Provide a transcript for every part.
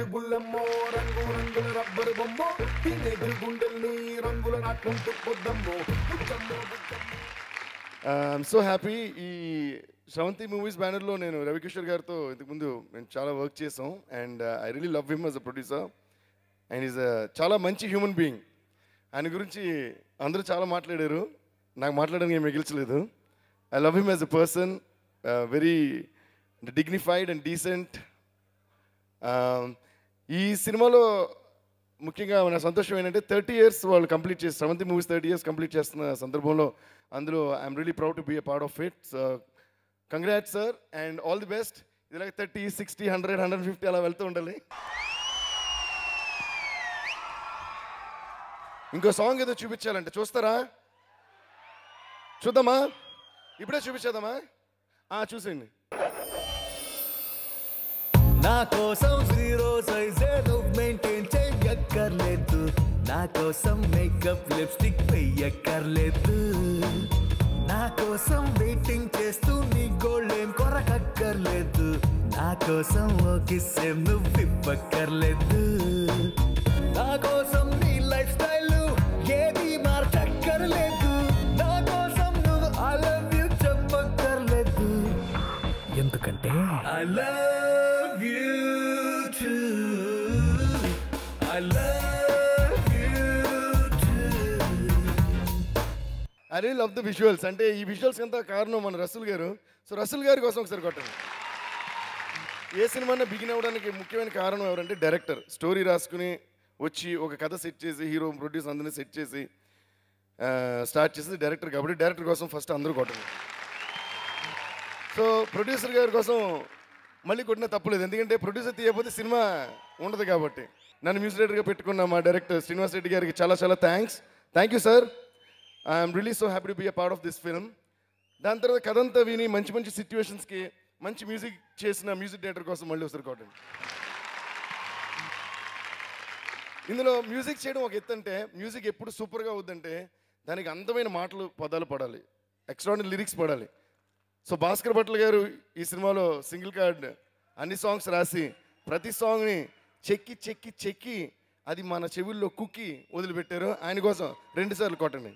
బుల్లమ్మో రంగు రంగుల rubber బొమ్మో teenage గుండెల్ని రంగుల నాట్యం తిప్పొద్దమ్మో బుచ్చమ్మో బుచ్చమ్మో ఐఎమ్ సో హ్యాపీ ఈ శ్రవంతి మూవీస్ బ్యానర్లో నేను రవికిషోర్ గారితో ఇంతకుముందు నేను చాలా వర్క్ చేసాం and I really love him as a producer and is చాలా మంచి హ్యూమన్ బీయింగ్ ఆయన గురించి అందరూ చాలా మాట్లాడారు నాకు మాట్లాడడానికి ఏం మిగిల్చలేదు I love him as a person very dignified and decent ఈ సినిమాలో ముఖ్యంగా నా సంతోషం ఏంటంటే థర్టీ ఇయర్స్ వాళ్ళు కంప్లీట్ చేసి seventh movies thirty years complete చేస్తున్న సందర్భంలో అందులో I'm really proud to be a part of it congrats sir and all the best ఇలాగ thirty sixty hundred hundred fifty అలా వెళ్తూ ఉండాలి ఇంకో సాంగ్ ఏదో చూపించాలంటే చూస్తారా చూద్దామా ఇప్పుడే చూపించేద్దామా ఆ, చూసేయండి నా కోసం జీరో సైజే నువ్వు మెయింటైన్ చెయ్యక్కర్లేదు నా కోసం మేకప్ లిప్స్టిక్ వెయ్యక్కర్లేదు నా కోసం వెయిటింగ్ చేస్తూ నీ గోల్డ్ ఏం కొరకక్కర్లేదు నా కోసం ఓ కిస్ ఏం నువ్వు ఇవ్వక్కర్లేదు నా కోసం నీ లైఫ్ స్టైల్ ఏది మార్చక్కర్లేదు నా కోసం నువ్వు ఐ లవ్ యూ చెప్పక్కర్లేదు ఎందుకంటే I love you I love you I real love the visuals అంటే ఈ విజువల్స్ అంతా కారణం మన రసూల్ గారు సో రసూల్ గారి కోసం ఒకసారి కొట్టండి ఏ సినిమా బిగిన్ అవ్వడానికి ముఖ్యమైన కారణం ఎవరంటే డైరెక్టర్ స్టోరీ రాసుకుని వచ్చి ఒక కథ సెట్ చేసి హీరో ప్రొడ్యూస్ అందరినీ సెట్ చేసి స్టార్ట్ చేసి డైరెక్టర్ కాబట్టి డైరెక్టర్ కోసం ఫస్ట్ అందరూ కొట్టండి సో ప్రొడ్యూసర్ గారి కోసం మళ్ళీ కొట్టిన తప్పులేదు ఎందుకంటే ప్రొడ్యూసర్ తీయకపోతే సినిమా ఉండదు కాబట్టి నన్ను మ్యూజిక్ డైరెక్టర్గా పెట్టుకున్న మా డైరెక్టర్ శ్రీనివాస్ రెడ్డి గారికి చాలా చాలా thanks thank you sir I'm really so happy to be a part of this film దాని తర్వాత కథ అంతా విని మంచి మంచి సిచ్యువేషన్స్కి మంచి మ్యూజిక్ చేసిన మ్యూజిక్ డైరెక్టర్ కోసం మళ్ళీ ఒకసారి కొట్టండి ఇందులో మ్యూజిక్ చేయడం ఒక ఎత్తు అంటే మ్యూజిక్ ఎప్పుడు సూపర్గా అవుద్దంటే దానికి అందమైన మాటలు పదాలు పడాలి ఎక్స్ట్రాడినరీ లిరిక్స్ పడాలి సో భాస్కర్ భట్ల గారు ఈ సినిమాలో సింగిల్ కార్డ్ అన్ని సాంగ్స్ రాసి ప్రతి సాంగ్ని చెక్కి చెక్కి చెక్కి అది మన చెవుల్లో కుక్కి వదిలిపెట్టారు ఆయన కోసం రెండు సార్లు కొట్టండి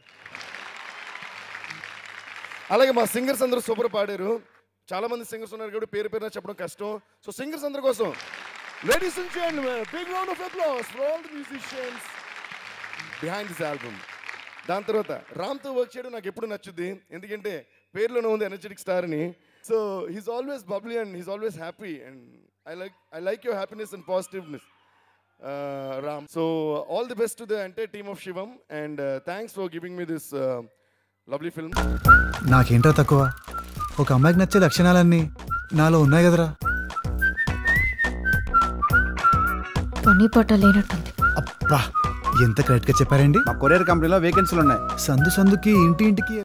అలాగే మా సింగర్స్ అందరూ సూపర్ పాడారు చాలా మంది సింగర్స్ ఉన్నారు కాబట్టి పేరు పేరున చెప్పడం కష్టం సో సింగర్స్ అందరి కోసం ladies and gentlemen big round of applause for all the musicians behind this album దాని తర్వాత రామ్తో వర్క్ చేయడం నాకు ఎప్పుడు నచ్చుద్ది ఎందుకంటే పేరులోనే ఉంది ఎనర్జెటిక్ స్టార్ అని so he's always bubbly and he's always happy and I like I like your happiness and positiveness Ram so all the best to the entire team of Shivam and thanks for giving me this lovely film నాకేంట్రా తక్కువ ఒక అమ్మాయికి నచ్చే లక్షణాలన్నీ నాలో ఉన్నాయి కదరా పని పట్ట లేనట్టుంది అబ్బా ఎంత కరెక్ట్గా చెప్పారండి మా కొరియర్ కంపెనీలో వేకెన్సీలు ఉన్నాయి సందు సందుకి ఇంటి ఇంటికి